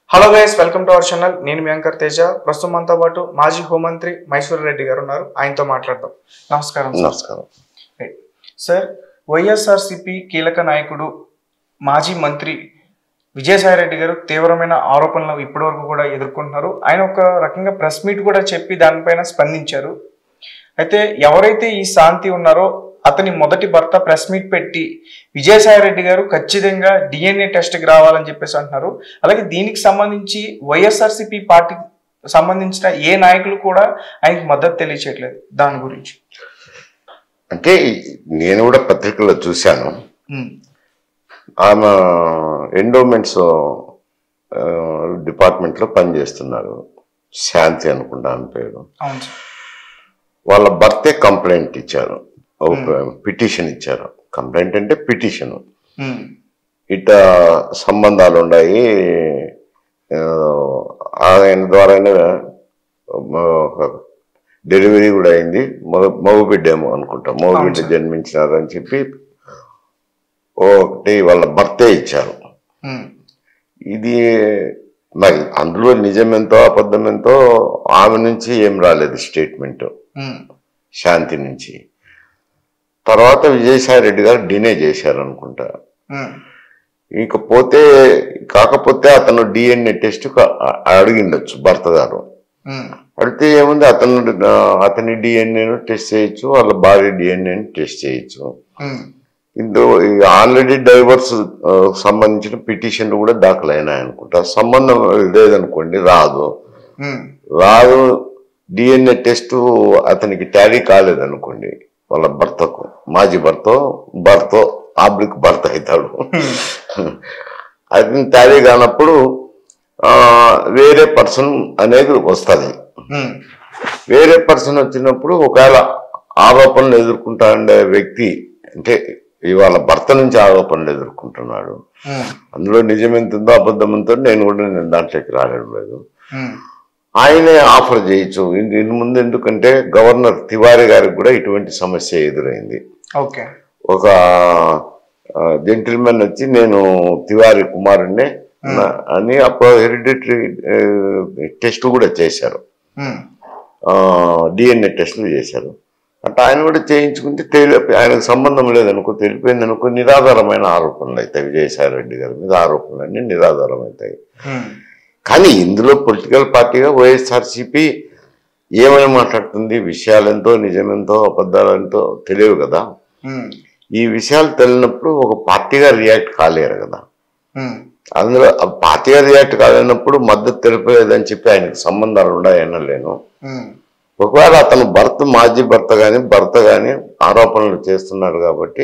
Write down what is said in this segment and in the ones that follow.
Hello guys welcome to our channel నేను మీ anchor Teja ప్రస్తుతం మనతో పాటు మాజీ హోంమంత్రి మైసూర్ రెడ్డి గారు ఉన్నారు ఆయనతో మాట్లాడదాం నమస్కారం సార్. నమస్కారం రైట్. సార్ వైఎస్ఆర్సిపి కీలక నాయకుడు మాజీ మంత్రి విజయసాయి రెడ్డి గారు తీవ్రమైన ఆరోపణలు ఇప్పటివరకు కూడా ఎదుర్కొంటున్నారు ఆయన ఒక రకంగా ప్రెస్ మీట్ కూడా చెప్పి దానిపైన స్పందించారు అయితే ఎవరైతే ఈ శాంతి ఉన్నారో అతని మొదటి భర్త ప్రెస్ మీట్ పెట్టి విజయసాయి రెడ్డి గారు ఖచ్చితంగా డిఎన్ఏ టెస్ట్కి రావాలని చెప్పేసి అంటున్నారు అలాగే దీనికి సంబంధించి వైఎస్ఆర్సిపి పార్టీకి సంబంధించిన ఏ నాయకులు కూడా ఆయనకి మద్దతు తెలియచేయట్లేదు దాని గురించి అంటే నేను కూడా పత్రికల్లో చూశాను ఉమ్, ఆమె ఎండోమెంట్స్ డిపార్ట్మెంట్లో పనిచేస్తున్నారు శాంతి అనుకుంటా ఆమె పేరు అవును సార్ వాళ్ళ భర్తే కంప్లైంట్ ఇచ్చారు ఒక పిటిషన్ ఇచ్చారు కంప్లైంట్ అంటే పిటిషన్ ఉమ్, ఇట సంబంధాలు ఉన్నాయి ఆ, ఆయన ద్వారానే డెలివరీ కూడా అయింది మగ మగ బిడ్డేమో అనుకుంటా మగ అవును బిడ్డ సార్. జన్మించినారని చెప్పి ఒకటి వాళ్ళ భర్తే ఇచ్చారు ఉమ్, ఇది మరి అందులో నిజమెంతో అబద్ధమెంతో ఆమె నుంచి ఏం రాలేదు స్టేట్మెంట్ ఉమ్, శాంతి నుంచి తర్వాత విజయసాయి రెడ్డి గారు డినే చేశారు అనుకుంటా ఉమ్, ఇకపోతే కాకపోతే అతను డిఎన్ఏ టెస్ట్ అడిగిండొచ్చు భర్త గారు ఉమ్, అడిగితే ఏముంది అతను ఆ, అతని డిఎన్ఏను టెస్ట్ చేయొచ్చు వాళ్ళ భార్య డిఎన్ఏను టెస్ట్ చేయొచ్చు ఉమ్, ఇందు ఆల్రెడీ డైవర్స్ ఆ, సంబంధించిన పిటిషన్లు కూడా దాఖలు అయినాయి అనుకుంటా సంబంధం లేదనుకోండి రాదు ఉమ్, రాదు డిఎన్ఏ టెస్ట్ అతనికి టాలీ కాలేదనుకోండి వాళ్ళ భర్తకు మాజీ భర్త భర్త ఆబ్లిక్ భర్త అవుతాడు అతని టాలీ కానప్పుడు ఆ, వేరే పర్సన్ అనేది వస్తుంది ఉమ్, వేరే పర్సన్ వచ్చినప్పుడు ఒకవేళ ఆరోపణలు ఎదుర్కొంటా ఉండే వ్యక్తి అంటే ఇవాళ భర్త నుంచి ఆరోపణలు ఎదుర్కొంటున్నాడు ఉమ్, అందులో నిజం ఎంత ఉందో అబద్ధం ఎంత ఉందో నేను కూడా నేను దాంట్లోకి రావడం లేదు ఉమ్, ఆయనే ఆయనే ఆఫర్ చేయొచ్చు ఇన్- ఇన్ ముందు ఎందుకంటే గవర్నర్ తివారీ గారికి కూడా ఇటువంటి సమస్య ఎదురైంది ఓకే ఒక జెంటిల్మెన్ వచ్చి నేను తివారీ కుమారుణ్ణి నా- అని అప్పుడు హెరిడిటరీ టెస్ట్ కూడా చేశారు ఉమ్, డిఎన్ఏ టెస్టులు చేశారు అంటే ఆయన కూడా చేయించుకుంటే తేలి ఆయనకు సంబంధం లేదనుకో తెలిపోయింది అనుకో నిరాధారమైన ఆరోపణలు అవుతాయి విజయసాయి రెడ్డి గారి మీద ఆరోపణలన్నీ నిరాధారం అవుతాయి ఉమ్, కానీ ఇందులో పొలిటికల్ పార్టీగా వైఎస్ఆర్సీపీ ఏమని మాట్లాడుతుంది విషయాలెంతో నిజమెంతో అబద్ధాలెంతో తెలియవు కదా ఉమ్, ఈ విషయాలు తెలియనప్పుడు ఒక పార్టీగా రియాక్ట్ కాలేరు కదా ఉమ్, అందులో ఆ పార్టీగా రియాక్ట్ కాలేనప్పుడు మద్దతు తెలిపలేదని చెప్పి ఆయనకు సంబంధాలు ఉన్నాయనలేను ఉమ్, ఒకవేళ అతను భర్త మాజీ భర్త కానీ భర్త కానీ ఆరోపణలు చేస్తున్నాడు కాబట్టి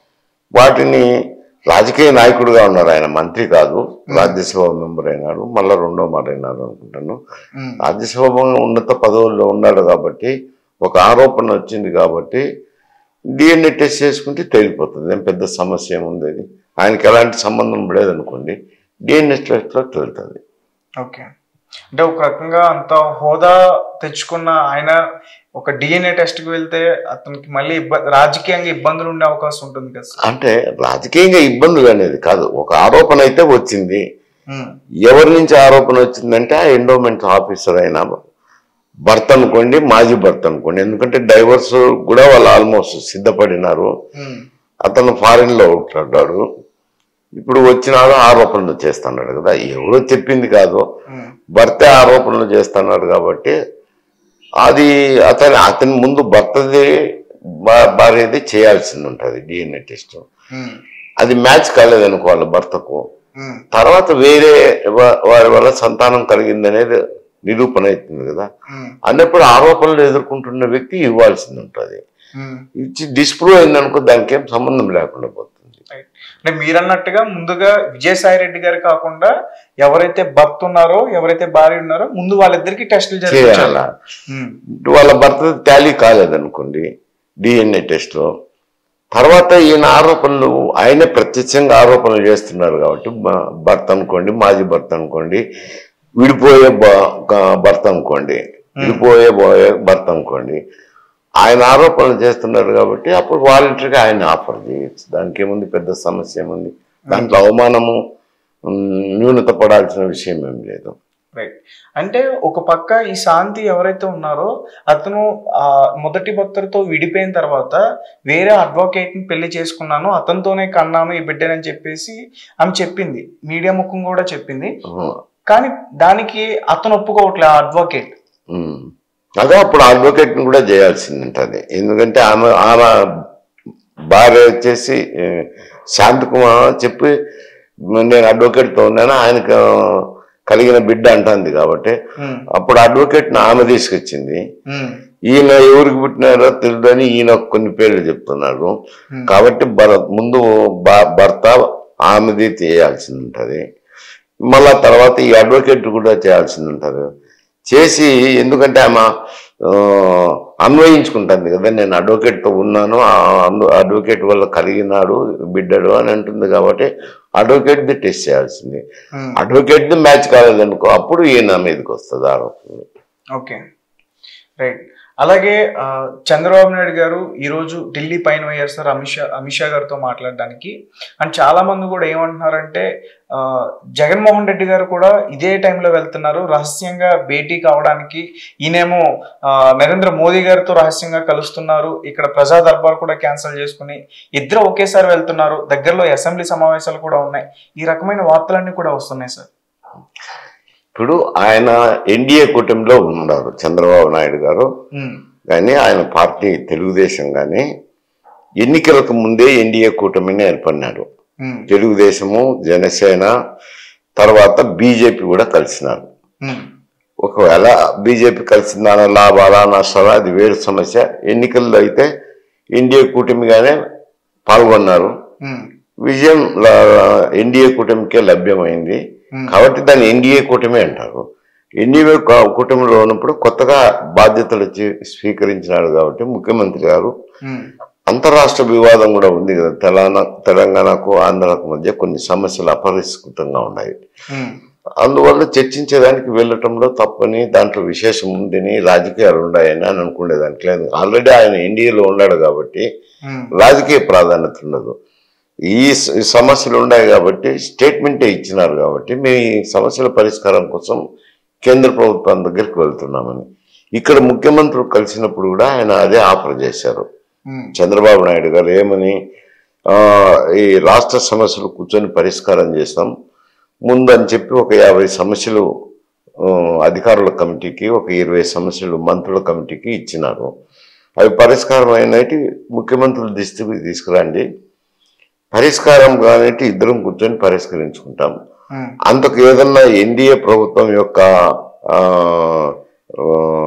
వాటిని రాజకీయ నాయకుడిగా ఉన్నాడు ఆయన మంత్రి కాదు రాజ్యసభ మెంబర్ అయినాడు మళ్ళా రెండో మాట అయినాడు అనుకుంటాను ఉమ్, రాజ్యసభ ఉన్నత పదవుల్లో ఉన్నాడు కాబట్టి ఒక ఆరోపణ వచ్చింది కాబట్టి డిఎన్ఏ టెస్ట్ చేసుకుంటే తేలిపోతుంది ఏం పెద్ద సమస్య ఏముంది అది ఆయనకి ఎలాంటి సంబంధం లేదనుకోండి డిఎన్ఏ టెస్ట్లో తేలుతుంది ఓకే అంటే ఒక రకంగా అంత హోదా తెచ్చుకున్న ఆయన ఒక డిఎన్ఏ టెస్ట్ కి వెళ్తే అతనికి మళ్ళీ ఇబ్బంది రాజకీయంగా ఇబ్బందులు ఉండే అవకాశం ఉంటుంది కదా సార్ అంటే రాజకీయంగా ఇబ్బందులు అనేది కాదు ఒక ఆరోపణ అయితే వచ్చింది ఉమ్, ఎవరి నుంచి ఆరోపణ వచ్చిందంటే ఆ ఎండోమెంట్ ఆఫీసర్ అయినా భర్త అనుకోండి మాజీ భర్త అనుకోండి ఎందుకంటే డైవర్స్ కూడా వాళ్ళు ఆల్మోస్ట్ సిద్ధపడినారు ఉమ్, అతను ఫారిన్ లో ఉంటున్నాడు ఇప్పుడు వచ్చినాడు ఆరోపణలు చేస్తున్నాడు కదా ఎవరో చెప్పింది కాదు ఉమ్, భర్త ఆరోపణలు చేస్తున్నాడు కాబట్టి అది అతని అతని ముందు భర్తది భా- భార్యది చేయాల్సింది ఉంటుంది డిఎన్ఏ టెస్ట్ ఉమ్, అది మ్యాచ్ కాలేదనుకో వాళ్ళ భర్తకు ఉమ్, తర్వాత వేరే వా- వారి వల్ల సంతానం కలిగింది అనేది నిరూపణ అవుతుంది కదా ఉమ్, అన్నప్పుడు ఆరోపణలు ఎదుర్కొంటున్న వ్యక్తి ఇవ్వాల్సింది ఉంటుంది ఉమ్. ఇచ్చి డిస్ప్రూవ్ అయిందనుకో దానికి ఏం సంబంధం లేకుండా పోతుంది రైట్. అంటే మీరన్నట్టుగా ముందుగా విజయసాయి రెడ్డి గారు కాకుండా ఎవరైతే భర్త ఉన్నారో ఎవరైతే భార్య ఉన్నారో ముందు వాళ్ళిద్దరికి టెస్టులు జరిపించాలి చేయాలా ఉమ్, వాళ్ళ భర్త టాలీ కాలేదనుకోండి డిఎన్ఏ టెస్ట్లో తర్వాత ఈయన ఆరోపణలు ఆయనే ప్రత్యక్షంగా ఆరోపణలు చేస్తున్నారు కాబట్టి బ- భర్త అనుకోండి మాజీ భర్త అనుకోండి విడిపోయే బ- క- భర్త అనుకోండి విడిపోయే పోయే భర్త అనుకోండి ఆయన ఆరోపణలు చేస్తున్నారు కాబట్టి అప్పుడు వాలంటరీగా ఆయన ఆఫర్ చేయొచ్చు దానికి ఏముంది పెద్ద సమస్య ఏముంది దాంట్లో అవమానము ఉమ్, న్యూనత పడాల్సిన విషయం ఏం లేదు రైట్ అంటే ఒక పక్క ఈ శాంతి ఎవరైతే ఉన్నారో అతను ఆ మొదటి భక్తుడితో విడిపోయిన తర్వాత వేరే అడ్వకేట్ ని పెళ్లి చేసుకున్నాను అతనితోనే కన్నాను ఈ బిడ్డనని చెప్పేసి ఆమె చెప్పింది మీడియా ముఖం కూడా చెప్పింది ఉమ్, కానీ దానికి అతను ఒప్పుకోవట్లే ఆ అడ్వకేట్ ఉమ్. అదే అప్పుడు అడ్వకేట్ ని కూడా చేయాల్సింది ఉంటుంది ఎందుకంటే ఆమె ఆమె భార్య వచ్చేసి ఏ, శాంతి కుమార్ చెప్పి నేను అడ్వకేట్తో ఉన్నాను ఆయనకు కలిగిన బిడ్డ అంటుంది కాబట్టి అప్పుడు అడ్వకేట్ని ఆమె తీసుకొచ్చింది ఈయన ఎవరికి పుట్టినారో తెలియదని ఈయన కొన్ని పేర్లు చెప్తున్నాడు కాబట్టి భర- ముందు భ- భర్త ఆమెది చేయాల్సింది ఉంటుంది మళ్ళా తర్వాత ఈ అడ్వకేట్ కూడా చేయాల్సింది ఉంటుంది చేసి ఎందుకంటే ఆమె ఆ, అన్వయించుకుంటుంది కదా నేను అడ్వకేట్తో ఉన్నాను ఆ అన్వ- అడ్వకేట్ వల్ల కలిగినాడు బిడ్డడు అని అంటుంది కాబట్టి అడ్వకేట్ది టెస్ట్ చేయాల్సింది అడ్వకేట్ది మ్యాచ్ కాలేదనుకో అప్పుడు ఈయన మీదకి వస్తుంది ఆరోపణ ఓకే రైట్ అలాగే ఆ, చంద్రబాబు నాయుడు గారు ఈరోజు ఢిల్లీ పైన పోయారు సార్ అమిత్ షా అమిత్ షా గారితో మాట్లాడడానికి అండ్ చాలా మంది కూడా ఏమంటున్నారంటే ఆ, జగన్మోహన్ రెడ్డి గారు కూడా ఇదే టైంలో వెళ్తున్నారు రహస్యంగా భేటీ కావడానికి ఈయనేమో ఆ, నరేంద్ర మోదీ గారితో రహస్యంగా కలుస్తున్నారు ఇక్కడ ప్రజా దర్బార్ కూడా క్యాన్సిల్ చేసుకుని ఇద్దరు ఒకేసారి వెళ్తున్నారు దగ్గరలో అసెంబ్లీ సమావేశాలు కూడా ఉన్నాయి ఈ రకమైన వార్తలన్నీ కూడా వస్తున్నాయి సార్ ఇప్పుడు ఆయన ఎన్డీఏ కూటమిలో ఉన్నారు చంద్రబాబు నాయుడు గారు ఉమ్, కానీ ఆయన పార్టీ తెలుగుదేశం కానీ ఎన్నికలకు ముందే ఎన్డీఏ కూటమిని ఏర్పడినాడు ఉమ్, తెలుగుదేశము జనసేన తర్వాత బీజేపీ కూడా కలిసినారు ఉమ్, ఒకవేళ బీజేపీ కలిసిందాన లాభాలా నష్టాలా అది వేరు సమస్య ఎన్నికల్లో అయితే ఎన్డీఏ కూటమిగానే పాల్గొన్నారు ఉమ్, విజయం ఎన్డీఏ కూటమికే లభ్యమైంది ఉమ్. కాబట్టి దాన్ని ఎన్డీఏ కూటమి అంటారు ఎన్డీఏ కు- కూటమిలో ఉన్నప్పుడు కొత్తగా బాధ్యతలు ఇచ్చి స్వీకరించినాడు కాబట్టి ముఖ్యమంత్రి గారు ఉమ్, అంతరాష్ట్ర వివాదం కూడా ఉంది కదా తెలంగాణ తెలంగాణకు ఆంధ్రాకు మధ్య కొన్ని సమస్యలు అపరిష్కృతంగా ఉన్నాయి ఉమ్, అందువల్ల చర్చించేదానికి వెళ్ళటంలో తప్పని దాంట్లో విశేషం ఉందని రాజకీయాలు ఉన్నాయని అని అనుకునేదానికి లేదు ఆల్రెడీ ఆయన ఎన్డీఏలో ఉన్నాడు కాబట్టి ఉమ్, రాజకీయ ప్రాధాన్యత ఉండదు ఈ స- ఈ సమస్యలు ఉన్నాయి కాబట్టి స్టేట్మెంటే ఇచ్చినారు కాబట్టి మేము ఈ సమస్యల పరిష్కారం కోసం కేంద్ర ప్రభుత్వం దగ్గరికి వెళ్తున్నామని ఇక్కడ ముఖ్యమంత్రులు కలిసినప్పుడు కూడా ఆయన అదే ఆఫర్ చేశారు ఉమ్, చంద్రబాబు నాయుడు గారు ఏమని ఆ, ఈ రాష్ట్ర సమస్యలు కూర్చొని పరిష్కారం చేస్తాం ముందని చెప్పి ఒక యాభై సమస్యలు ఆ, అధికారుల కమిటీకి ఒక ఇరవై సమస్యలు మంత్రుల కమిటీకి ఇచ్చినారు అవి పరిష్కారం అయినట్టు ముఖ్యమంత్రుల దృష్టికి తీసుకురండి పరిష్కారం కానట్టు ఇద్దరం కూర్చొని పరిష్కరించుకుంటాం ఉమ్, అంతకు ఏదన్నా ఎన్డీఏ ప్రభుత్వం యొక్క ఆ, ఆ,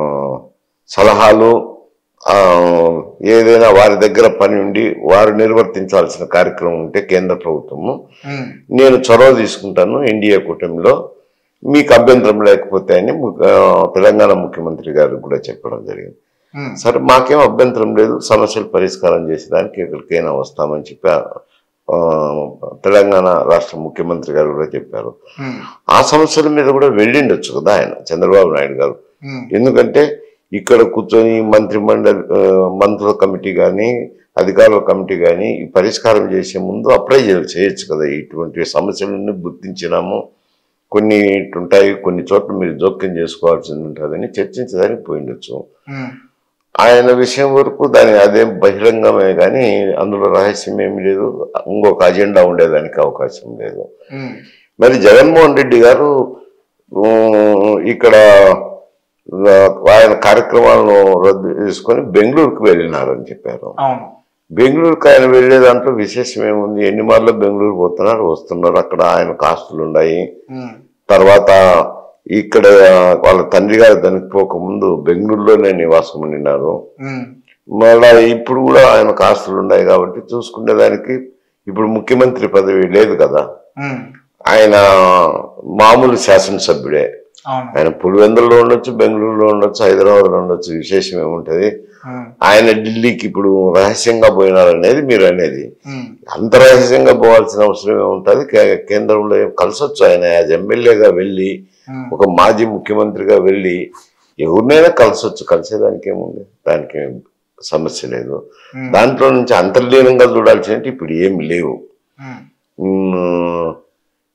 సలహాలు ఆ, ఏదైనా వారి దగ్గర పని ఉండి వారు నిర్వర్తించాల్సిన కార్యక్రమం ఉంటే కేంద్ర ప్రభుత్వము ఉమ్, నేను చొరవ తీసుకుంటాను ఎన్డీఏ కూటమిలో మీకు అభ్యంతరం లేకపోతే అని ము- ఆ, తెలంగాణ ముఖ్యమంత్రి గారు కూడా చెప్పడం జరిగింది ఉమ్, సరే మాకేం అభ్యంతరం లేదు సమస్యలు పరిష్కారం చేసేదానికి ఎక్కడికైనా వస్తామని చెప్పి ఆ, తెలంగాణ రాష్ట్ర ముఖ్యమంత్రి గారు కూడా చెప్పారు ఉమ్, ఆ సమస్యల మీద కూడా వెళ్ళిండొచ్చు కదా ఆయన చంద్రబాబు నాయుడు గారు ఉమ్, ఎందుకంటే ఇక్కడ కూర్చొని మంత్రి మండలి ఆ, మంత్రుల కమిటీ కానీ అధికారుల కమిటీ కానీ ఈ పరిష్కారం చేసే ముందు అప్లై చేయ- చేయొచ్చు కదా ఇటువంటి సమస్యలన్నీ గుర్తించినాము కొన్ని ఇటు ఉంటాయి కొన్ని చోట్ల మీరు జోక్యం చేసుకోవాల్సింది ఉంటుందని చర్చించడానికి పోయిండొచ్చు ఉమ్, ఆయన విషయం వరకు దాని అదేం బహిరంగమే కానీ అందులో రహస్యం ఏమి లేదు ఇంకొక అజెండా ఉండేదానికి అవకాశం లేదు ఉమ్, మరి జగన్మోహన్ రెడ్డి గారు ఊ, ఇక్కడ ఆ, ఆయన కార్యక్రమాలను రద్దు చేసుకొని బెంగళూరుకు వెళ్ళినారని చెప్పారు అవును బెంగళూరుకు ఆయన వెళ్ళే దాంట్లో విశేషం ఏముంది ఎన్ని మార్లు బెంగళూరు పోతున్నారు వస్తున్నారు అక్కడ ఆయన కాస్తులు ఉన్నాయి ఉమ్, తర్వాత ఇక్కడ వాళ్ళ తండ్రి గారు దానికి పోకముందు బెంగళూరులోనే నివాసం ఉండినారు ఉమ్, మళ్ళా ఇప్పుడు కూడా ఆయన కాస్తులు ఉన్నాయి కాబట్టి చూసుకునే దానికి ఇప్పుడు ముఖ్యమంత్రి పదవి లేదు కదా ఉమ్, ఆయన మామూలు శాసనసభ్యుడే అవును ఆయన పులివెందుల్లో ఉండొచ్చు బెంగళూరులో ఉండొచ్చు హైదరాబాద్లో ఉండొచ్చు విశేషం ఏముంటది ఉమ్, ఆయన ఢిల్లీకి ఇప్పుడు రహస్యంగా పోయినారనేది మీరు అనేది ఉమ్, అంత రహస్యంగా పోవాల్సిన అవసరం ఏముంటుంది కే- కేంద్రంలో ఏం కలిసొచ్చు ఆయన యాజ్ ఎమ్మెల్యేగా వెళ్ళి ఉమ్, ఒక మాజీ ముఖ్యమంత్రిగా వెళ్ళి ఎవరినైనా కలిసొచ్చు కలిసేదానికి ఏముంది దానికి ఏం సమస్య లేదు ఉమ్, దాంట్లో నుంచి అంతర్లీనంగా చూడాల్సినవి ఇప్పుడు ఏమి లేవు ఉమ్, ఉమ్,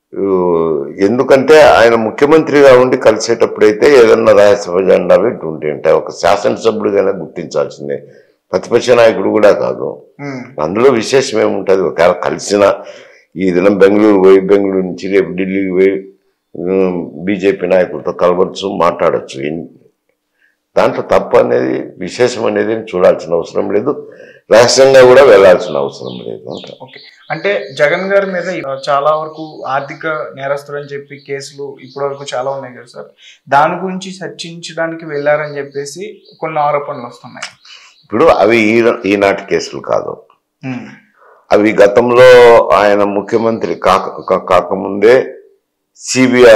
ఊ, ఎందుకంటే ఆయన ముఖ్యమంత్రిగా ఉండి కలిసేటప్పుడైతే ఏదన్నా రహస్య జెండాలు ఇటు ఉంటే ఉంటాయి ఒక శాసనసభ్యుడిగానే గుర్తించాల్సిందే ప్రతిపక్ష నాయకుడు కూడా కాదు ఉమ్, అందులో విశేషం ఏముంటుంది ఒకవేళ కలిసిన ఈ దినం బెంగళూరు పోయి బెంగళూరు నుంచి రేపు ఢిల్లీకి పోయి బీజేపీ నాయకులతో కలవచ్చు మాట్లాడచ్చు ఇన్- దాంట్లో తప్పు అనేది విశేషం అనేది చూడాల్సిన అవసరం లేదు రహస్యంగా కూడా వెళ్ళాల్సిన అవసరం లేదు అంట ఓకే అంటే జగన్ గారి మీద ఆ, చాలా వరకు ఆర్థిక నేరస్తులు అని చెప్పి కేసులు ఇప్పటి వరకు చాలా ఉన్నాయి కదా సార్ దాని గురించి చర్చించడానికి వెళ్ళారని చెప్పేసి కొన్ని ఆరోపణలు వస్తున్నాయి ఇప్పుడు అవి ఈ ఈనాటి కేసులు కాదు ఉమ్, అవి గతంలో ఆయన ముఖ్యమంత్రి కాక కా- కాకముందే సిబిఐ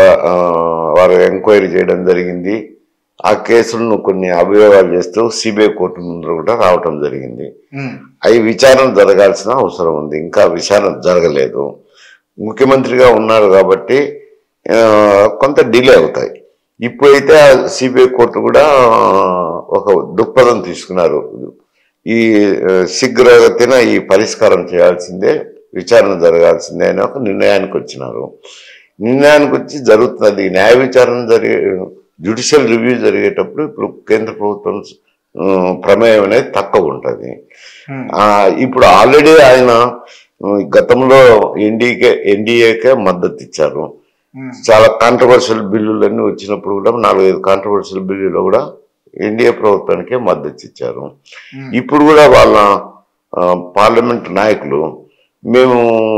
వారు ఎంక్వైరీ చేయడం జరిగింది ఆ కేసులను కొన్ని అభియోగాలు చేస్తూ సిబిఐ కోర్టు ముందు కూడా రావటం జరిగింది ఉమ్, అవి విచారణ జరగాల్సిన అవసరం ఉంది ఇంకా విచారణ జరగలేదు ముఖ్యమంత్రిగా ఉన్నారు కాబట్టి ఆ, కొంత డిలే అవుతాయి ఇప్పుడైతే సిబిఐ కోర్టు కూడా ఆ, ఒక దృక్పథం తీసుకున్నారు ఈ ఆ, శీఘ్రగతిన ఈ పరిష్కారం చేయాల్సిందే విచారణ జరగాల్సిందే అని ఒక నిర్ణయానికి వచ్చినారు నిర్ణయానికి వచ్చి జరుగుతున్నది న్యాయ విచారణ జరిగే జ్యుడిషియల్ రివ్యూ జరిగేటప్పుడు ఇప్పుడు కేంద్ర ప్రభుత్వం ఆ, ప్రమేయం అనేది తక్కువ ఉంటుంది ఉమ్, ఆ, ఇప్పుడు ఆల్రెడీ ఆయన ఉమ్, గతంలో ఎన్డీకే ఎన్డీఏకే మద్దతు ఇచ్చారు ఉమ్, చాలా కాంట్రవర్షియల్ బిల్లులన్నీ వచ్చినప్పుడు కూడా నాలుగైదు కాంట్రవర్షియల్ బిల్లులో కూడా ఎన్డీఏ ప్రభుత్వానికే మద్దతు ఇచ్చారు ఉమ్, ఇప్పుడు కూడా వాళ్ళ ఆ, పార్లమెంట్ నాయకులు మేము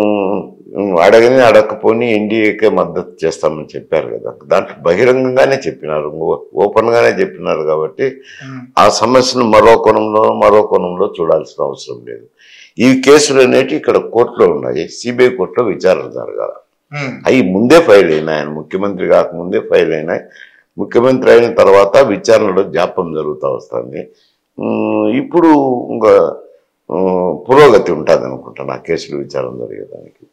ఉమ్, అడగని అడగకపోని ఎన్డీఏకే మద్దతు చేస్తామని చెప్పారు కదా దాంట్లో బహిరంగంగానే చెప్పినారు ఓపెన్ గానే చెప్పినారు కాబట్టి ఉమ్, ఆ సమస్యను మరో కోణంలో మరో కోణంలో చూడాల్సిన అవసరం లేదు ఈ కేసులు అనేవి ఇక్కడ కోర్టులో ఉన్నాయి సిబిఐ కోర్టులో విచారణ జరగాలి ఉమ్, అవి ముందే ఫైల్ అయినాయి ఆయన ముఖ్యమంత్రి కాకముందే ఫైల్ అయినాయి ముఖ్యమంత్రి అయిన తర్వాత విచారణలో జాప్యం జరుగుతూ వస్తుంది ఉమ్, ఇప్పుడు ఇంకా ఉమ్, పురోగతి ఉంటుంది అనుకుంటాను ఆ కేసులు విచారణ జరిగేదానికి